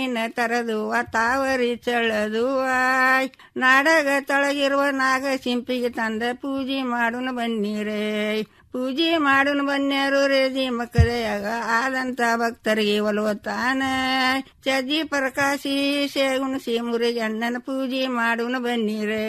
ನಿನ್ನ ತರದುವ ತಾವರಿ ಚಳದುವ ನಾಡಗ ತೊಳಗಿರುವ ನಾಗ ಸಿಂಪಿಗೆ ತಂದ ಪೂಜೆ ಮಾಡುನ ಬನ್ನಿರೇ ಪೂಜೆ ಮಾಡುನ ಬನ್ಯರು ರೇಜಿ ಮಕ್ಕಳೆಯಾಗ ಆದಂತ ಭಕ್ತರಿಗೆ ಒಲುವತ್ತಾನ ಚಜಿ ಪ್ರಕಾಶಿ ಶೇಗುಣ ಸೀಮುರಿಗೆ ಅಣ್ಣನ ಪೂಜೆ ಮಾಡುನ ಬನ್ನಿರೇ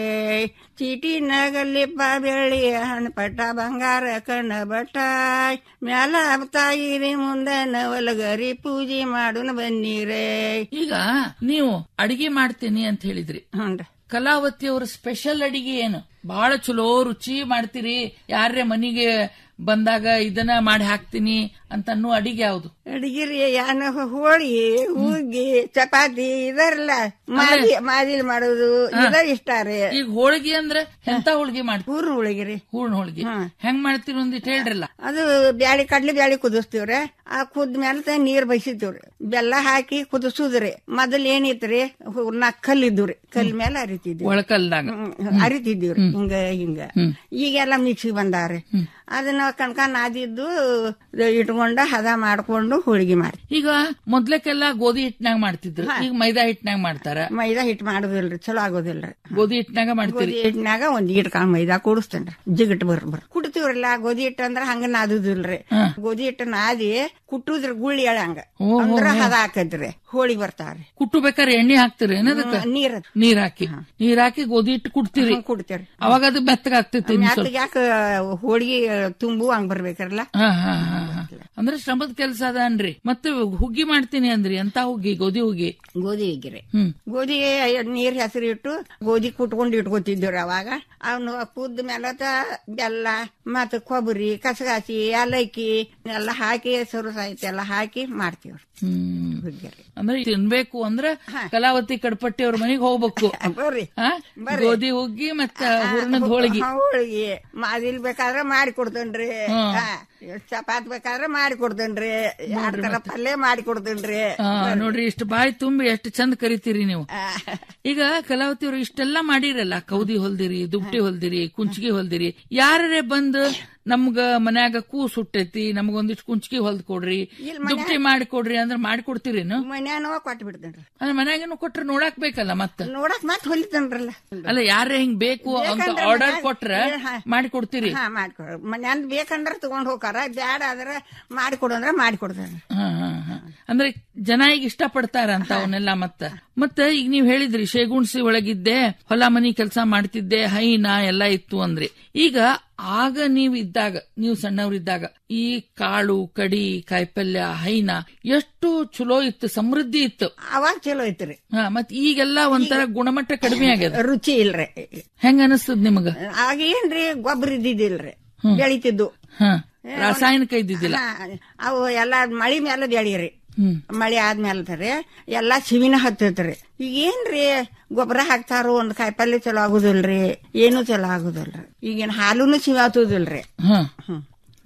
ಚೀಟಿ ನಗಲಿಪ್ಪ ಬೆಳ್ಳಿ ಹಣ್ಣಪಟ್ಟ ಬಂಗಾರ ಕಣ್ಣ ಬಟ್ಟ ಮ್ಯಾಲ ತಾಯಿರಿ ಮುಂದೆ ನವಲಗರಿ ಪೂಜೆ ಮಾಡುನ ಬನ್ನಿರೇ ಈಗ ನೀವು ಅಡಿಗೆ ಮಾಡ್ತೀನಿ ಅಂತ ಹೇಳಿದ್ರಿ ಹ್ಞೂ ಕಲಾವತಿ ಅವರ ಸ್ಪೆಷಲ್ ಅಡಿಗೆ ಏನು ಬಹಳ ಚಲೋ ರುಚಿ ಮಾಡ್ತೀರಿ ಯಾರೇ ಮನಿಗೆ ಬಂದಾಗ ಇದನ್ನ ಮಾಡಿ ಹಾಕ್ತೀನಿ ಅಂತ ಅನ್ನೋ ಅಡಿಗೆ ಯಾವ್ದು ಅಡಿಗೆರಿ ಯಾನ ಹೋಳಿಗೆ ಹುಗ್ಗಿ ಚಪಾತಿ ಇದರಲ್ಲ ಮಾದಿ ಮಾದಿಲ್ ಮಾಡೋದು ಇದ ಇಷ್ಟ ರೀ ಈಗ ಹೋಳಿಗೆ ಅಂದ್ರೆ ಎಂತ ಹೋಳಿಗೆ ಮಾಡ್ತೀವಿ ಹೂರ್ನ ಹೋಳಿಗೆ ಹೂರ್ಣ ಹೋಳಿಗೆ ಹೆಂಗ್ ಮಾಡ್ತೀರಿ ಒಂದಿಟ್ಟು ಹೇಳ್ರಲ್ಲ ಅದು ಬ್ಯಾಳಿ ಕಡ್ಲಿ ಬ್ಯಾಳಿ ಕುದಿಸ್ತೀವ್ರಿ ಆ ಕುದ್ ಮೇಲೆ ನೀರ್ ಬೈಸಿತೀವ್ರಿ ಬೆಲ್ಲ ಹಾಕಿ ಕುದಿಸುದ್ರಿ ಮೊದಲ್ ಏನಿತ್ರಿ ಹೂರ್ನ ಕಲ್ ಇದ್ದುರಿ ಕಲ್ ಮೇಲೆ ಅರಿತಿದ್ವಿ ಒಳಕಲ್ದಾಗ ಅರಿತಿದ್ದೀವ್ರಿ ಹಿಂಗ ಹಿಂಗ ಈಗೆಲ್ಲ ಮಿಕ್ಸಿ ಬಂದಾವ್ರಿ ಅದನ್ನ ಕಣ್ಕ ನಾದಿದ್ದು ಇಟ್ಕೊಂಡ ಹದ ಮಾಡ್ಕೊಂಡು ಹೋಳಿಗೆ ಮಾಡಿ ಈಗ ಮೊದ್ಲಕ್ಕೆಲ್ಲ ಗೋಧಿ ಹಿಟ್ನಾಗ ಮಾಡ್ತಿದ್ರು ಈಗ ಮೈದಾ ಹಿಟ್ನಾಗ ಮಾಡ್ತಾರ ಮೈದಾ ಹಿಟ್ ಮಾಡುದಿಲ್ರಿ ಚಲೋ ಆಗೋದಿಲ್ರಿ ಗೋಧಿ ಹಿಟ್ನಾಗ ಮಾಡ್ತೀರಿ ಗೋಧಿ ಹಿಟ್ಟಿನಾಗ ಒಂದ್ ಇಟ್ಕೊಂಡ್ ಮೈದಾ ಕೂಡಿಸ್ತೇನ್ರಿ ಜಿಗಟ್ ಬರ್ ಬರ್ ಕುಡ್ತೀವ್ರಲ್ಲ ಗೋಧಿ ಹಿಟ್ಟು ಅಂದ್ರ ಹಂಗ ನಾದುದಿಲ್ರಿ ಗೋಧಿ ಹಿಟ್ಟು ನಾದಿ ಕುಟ್ಟುದ್ರಿ ಗುಳ್ಳಿ ಎಳಂಗ ಅಂದ್ರ ಹದ ಹಾಕದ್ರಿ ಹೋಳಿ ಬರ್ತಾವ್ರಿ ಕುಟ್ಟು ಬೇಕಾದ್ರೆ ಎಣ್ಣೆ ಹಾಕ್ತಿರಿ ಏನದಕ್ಕ ನೀರ್ ನೀರ್ ಹಾಕಿ ನೀರ್ ಹಾಕಿ ಗೋಧಿ ಹಿಟ್ಟು ಕುಟ್ತೀರಿ ಕುಡ್ತೇವ್ರಿ ಅವಾಗ ಅದು ಮೆತ್ತಗಾಗ್ತೈತಿ ಇನ್ನು ಸ್ವಲ್ಪ. ಮ್ಯಾತ್ಗೆ ಯಾಕ ಹೋಳಿಗೆ ತುಂಬು ಹಂಗ್ ಬರ್ಬೇಕ್ರಲ್ಲ ಹಾ, ಹಾ, ಹಾ, ಹಾ. ಅಂದ್ರೆ ಶ್ರಮದ ಕೆಲಸ ಅದ ಅನ್ರಿ ಮತ್ತೆ ಹುಗ್ಗಿ ಮಾಡ್ತೀನಿ ಅಂದ್ರಿ ಅಂತ ಹುಗ್ಗಿ ಗೋಧಿ ಹುಗ್ಗಿ ಗೋಧಿ ಹಿಗ್ಗಿರಿ ಹ್ಮ್ ಗೋಧಿ ನೀರ್ ಹೆಸರು ಇಟ್ಟು ಗೋಧಿ ಕುಟ್ಕೊಂಡು ಇಟ್ಕೋತಿದ್ವಿ ಅವಾಗ ಅವನು ಕುದ್ದ ಮೇಲತ ಬೆಲ್ಲ ಮತ್ತ ಕೊಬ್ಬರಿ ಕಸಗಾಸಿ ಏಲಕ್ಕಿ ಎಲ್ಲ ಹಾಕಿ ಸರು ಸಾಹಿತ್ಯ ಎಲ್ಲ ಹಾಕಿ ಮಾಡ್ತೀವ್ರಿ ಹ್ಮ್ ಹುಗ್ಗಿರಿ ಅಂದ್ರೆ ತಿನ್ಬೇಕು ಅಂದ್ರ ಕಲಾವತಿ ಕಡ್ಪಟ್ಟಿ ಅವ್ರ ಮನೆಗೆ ಹೋಗ್ಬೇಕು ಬರ್ರಿ ಹಾ? ಗೋಧಿ ಹುಗ್ಗಿ ಮತ್ತ ಹೂರ್ಣದ ಹೋಳಿಗೆ ಹೋಳಿಗೆ ಮಾದಿಲ್ ಬೇಕಾದ್ರೆ ಮಾಡಿ ಕೊಡ್ತೇನ್ರಿ ಹಾ, ಚಪಾತ್ ಬೇಕಾದ್ರೆ ಮಾಡಿ ಕೊಡ್ತೇನ್ರಿ ಎರಡ್ ತರ ಪಲ್ಯ ಮಾಡಿ ಕೊಡ್ತೇನ್ರಿ ಆ, ನೋಡ್ರಿ ಇಷ್ಟು ಬಾಯಿ ತುಂಬಿ ಎಷ್ಟು ಚಂದ ಕರಿತೀರಿ ನೀವು ಈಗ ಕಲಾವತಿ ಅವರು ಇಷ್ಟೆಲ್ಲ ಮಾಡಿರಲ್ಲ ಕೌದಿ ಹೊಲ್ದಿರಿ ದುಪ್ಟಿ ಹೊಲ್ದಿರಿ ಕುಂಚಿಗೆ ಹೊಲ್ದಿರಿ ಯಾರೇ ಬಂದು ನಮ್ಗ ಮನ್ಯಾಗ ಕೂಸ್ ಹುಟ್ಟೈತಿ ನಮಗೊಂದಿಷ್ಟು ಕುಂಚಿಗೆ ಹೊಲ್ದ್ ಕೊಡ್ರಿ ದುಪ್ಟಿ ಮಾಡಿ ಕೊಡ್ರಿ ಅಂದ್ರೆ ಮಾಡಿ ಕೊಡ್ತೀರೇನು ಮನ್ಯಾನವ ಕೊಟ್ಟು ಬಿಡ್ತೇನ್ರಿ ಅಂದ್ರೆ ಮನ್ಯಾಗೇನು ಕೊಟ್ರೆ ನೋಡಾಕ್ ಬೇಕಲ್ಲ ಮತ್ತ ನೋಡಕ್ ಮತ್ ಹೊಲಿತೇನ್ರಲ್ಲ ಅಲ್ಲ ಯಾರೇ ಹಿಂಗ್ ಬೇಕು ಅಂತ ಆರ್ಡರ್ ಕೊಟ್ರ ಮಾಡಿ ಕೊಡ್ತೀರಿ ಹಾ ಮಾಡ್ಕೊಡ ಮನ್ಯಾಂದ್ ಬೇಕಂದ್ರ ತಗೊಂಡ್ ಹೋಗಾರ ಬ್ಯಾಡ ಆದ್ರ ಮಾಡಿ ಕೊಡು ಅಂದ್ರ ಮಾಡಿ ಕೊಡ್ತೇನೆ ಹಾ, ಹಾ, ಹಾ. ಅಂದ್ರೆ ಜನ ಈಗ ಇಷ್ಟ ಪಡ್ತಾರ ಅಂತ ಅವನ್ನೆಲ್ಲ ಮತ್ತ ಮತ್ತ ಈಗ ನೀವ್ ಹೇಳಿದ್ರಿ ಶೇಗುಣ್ಸಿ ಒಳಗಿದ್ದೆ ಹೊಲ ಮನಿ ಕೆಲಸ ಮಾಡ್ತಿದ್ದೆ ಹೈನ ಎಲ್ಲ ಇತ್ತು ಅಂದ್ರಿ ಈಗ ಆಗ ನೀವ್ ಇದ್ದಾಗ ನೀವು ಸಣ್ಣವ್ರಿದ್ದಾಗ ಈ ಕಾಳು ಕಡಿ ಕಾಯಿಪಲ್ಯ ಹೈನ ಎಷ್ಟು ಚಲೋ ಇತ್ತು ಸಮೃದ್ಧಿ ಇತ್ತು ಅವಾಗ ಚಲೋ ಐತ್ರಿ ಹಾ ಮತ್ ಈಗೆಲ್ಲ ಒಂಥರ ಗುಣಮಟ್ಟ ಕಡಿಮೆ ಆಗ್ಯದ ರುಚಿ ಇಲ್ರಿ ಹೆಂಗ ಅನಿಸ್ತದ ನಿಮಗ ಆಗ ಏನ್ರಿ ಗೊಬ್ಬರ ಇದ್ದಿದ್ದಿಲ್ರಿ ಬೆಳಿತಿದ್ದು ಹ ರಾಸಾಯನಿಕ ಇದ್ದಿದ್ದಿಲ್ಲ ಹಾ, ಅವು ಎಲ್ಲಾ ಮಳಿ ಮೇಲೆ ಬೆಳೀರಿ ಹ್ಮ್ ಮಳಿ ಆದ್ಮೇಲೆ ಎಲ್ಲಾ ಸಿವಿನ ಹತ್ತೈತ್ರಿ ಈಗ ಏನ್ರಿ ಗೊಬ್ಬರ ಹಾಕ್ತಾರೋ ಒಂದ್ ಕಾಯಿಪಲ್ಲೆ ಚಲೋ ಆಗುದಿಲ್ರಿ ಏನು ಚಲೋ ಆಗುದಿಲ್ರಿ ಈಗಿನ ಹಾಲುನು ಸಿವಿ ಹತ್ತುದಿಲ್ರಿ ಹ ಹ್ಮ್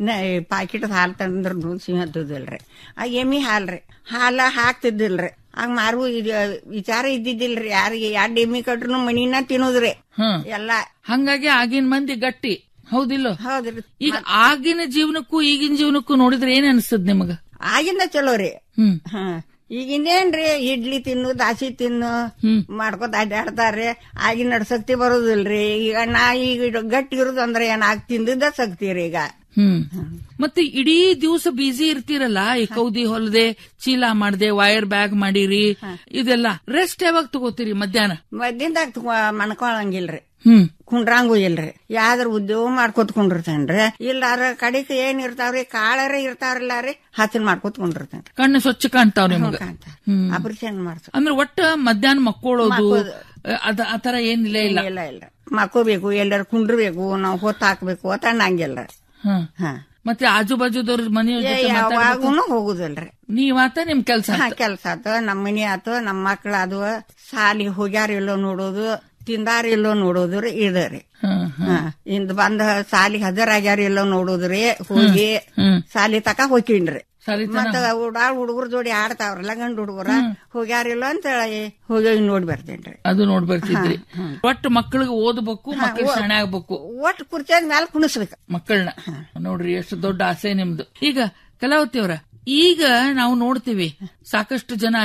ಪಾಕಿಟ್ ಹಾಲು ತಂದ್ರು ಸಿಹಿ ಹತ್ತುದಿಲ್ರಿ ಆ ಎಮ್ಮಿ ಹಾಲ್ರಿ ಹಾಲ ಹಾಕ್ತಿದ್ದಿಲ್ರಿ ಆಗ ಮಾರು ಇದ್ ವಿಚಾರ ಇದ್ದಿದ್ದಿಲ್ರಿ ಯಾರಿಗೆ ಎರಡ್ ಎಮ್ಮಿ ಕಟ್ರು ಮನಿನ ತಿನ್ನೋದ್ರಿ ಹ ಎಲ್ಲಾ ಹಂಗಾಗಿ ಆಗಿನ ಮಂದಿ ಗಟ್ಟಿ ಹೌದಿಲ್ಲೋ ಹೌದ್ರಿ ಈಗ ಆಗಿನ ಜೀವನಕ್ಕೂ ಈಗಿನ ಜೀವನಕ್ಕೂ ನೋಡಿದ್ರೆ ಏನ್ ಅನಿಸ್ತದ ನಿಮಗ ಆಗಿಂದ ಚಲೋ ರೀ ಹ್ಮ್ ಹ ಈಗಿಂದೇನ್ರಿ ಇಡ್ಲಿ ತಿನ್ನು ದಾಸಿ ತಿನ್ನು ಹ್ಮ್. ಮಾಡ್ಕೊತ ಅಡ್ಡಾಡ್ತಾರ್ರಿ ಆಗಿನ ನಡ್ಸಕ್ತಿ ಬರೋದಿಲ್ರಿ ಈಗ ನಾ ಈಗ ಗಟ್ಟಿ ಇರುದು ಅಂದ್ರೆ ಏನ್ ಆಗ್ ತಿಂದಿದ್ದ ಸಕ್ತಿರಿ ಈಗ ಹ್ಮ್ ಮತ್ತೆ ಇಡೀ ದಿವಸ ಬಿಸಿ ಇರ್ತಿರಲ್ಲ ಈ ಕೌದಿ ಹೊಲದೆ ಚೀಲ ಮಾಡ್ದೆ ವೈರ್ ಬ್ಯಾಗ್ ಮಾಡಿರಿ ಇದೆಲ್ಲ ರೆಸ್ಟ್ ಯಾವಾಗ ತಗೋತೀರಿ ಮಧ್ಯಾಹ್ನ ಮದ್ದಿಂದಾಗ ಮಣ್ಕೊಳಂಗಿಲ್ರಿ ಹ್ಮ್ ಕುಂಡ್ರಂಗು ಇಲ್ರಿ ಯಾವ್ದ್ರ ಉದ್ಯೋಗ ಮಾಡ್ಕೊತ ಕುಂಡಿರ್ತೇನ್ರಿ ಇಲ್ಲಾರ ಕಡಿಕ ಏನ್ ಇರ್ತಾವ್ರಿ ಕಾಳರ ಇರ್ತಾವ್ರಲ್ಲ ರೀ ಹಸಿನ್ ಮಾಡ್ಕೊತ ಕುಂಡಿರ್ತೇನ್ರಿ ಕಣ್ಣು ಸ್ವಚ್ಛ ಕಾಣ್ತಾವ್ ನಿಮ್ಗ ಅಂತ ಹ್ಮ್. ಆಪರೇಷನ್ ಮಾಡ್ಸ ಅಂದ್ರೆ ಒಟ್ಟ ಮಧ್ಯಾಹ್ನ ಮಕ್ಕೊಳ್ಳೋದು ಅದ ಆತರ ಏನಿಲ್ಲ ಇಲ್ಲ ಇಲ್ಲ ಇಲ್ಲ ಮಕ್ಕೋಬೇಕು ಎಲ್ಲಾರು ಕುಂಡ್ರಬೇಕು ನಾವು ಹೊತ್ತ ಹಾಕ್ಬೇಕು ಅಂತ ಅನ್ನಂಗಿಲ್ಲ ಹ ಹಾ ಮತ್ತೆ ಆಜು ಬಾಜುದವ್ರ ಮನೆಯವ್ರ ಜೊತೆ ಮಾತಾಡ್ಬೇಕು. ಯಾವಾಗೂನು ಹೋಗುದಿಲ್ರಿ ನೀವಾತ ನಿಮ್ ಕೆಲ್ಸ ಹಾ ಕೆಲ್ಸ ಆತು ನಮ್ಮ ಮನಿ ಆತು ನಮ್ಮ ಮಕ್ಳ ಅದು ಸಾಲಿ ಹೋಗ್ಯಾರ ಇಲ್ಲೋ ನೋಡೋದು ತಿಂದಾರ ಇಲ್ಲೋ ನೋಡೋದ್ರಿ ಇದರಿ ಹ, ಹ. ಹಾ ಇಂದ ಬಂದ ಸಾಲಿ ಹಜರಾಗ್ಯಾರ ಇಲ್ಲೋ ನೋಡೋದ್ರಿ ಹೋಗಿ ಹ್ಮ್ ಸಾಲಿ ತಕ ಹೋಗಿನ್ರಿ ಸರಿ ಮತ್ತ ಉಡಾಳ್ ಹುಡುಗರ ಜೋಡಿ ಆಡ್ತಾವ್ರಲ್ಲ ಗಂಡ ಹುಡುಗರ ಹೋಗ್ಯಾರಿಲ್ಲ ಅಂತ ಹೇಳಿ ಹೋಗಿ ನೋಡಿ ಬರ್ತೇನ್ರಿ ಅದು ನೋಡ್ ಬರ್ತಿದ್ರಿ ಒಟ್ಟು ಮಕ್ಕಳಿಗೆ ಓದಬೇಕು ಮಕ್ಕಳು ಶಾಣೆ ಆಗ್ಬೇಕು ಒಟ್ಟು ಕುರ್ಚಿಯಾದ ಮ್ಯಾಲ ಕುಣಿಸ್ಬೇಕು ಮಕ್ಕಳನ್ನ ನೋಡ್ರಿ ಎಷ್ಟು ದೊಡ್ಡ ಆಸೆ ನಿಮ್ದು ಈಗ ಕಲಾವತಿ ಅವರ ಈಗ ನಾವು ನೋಡ್ತೀವಿ ಸಾಕಷ್ಟು ಜನ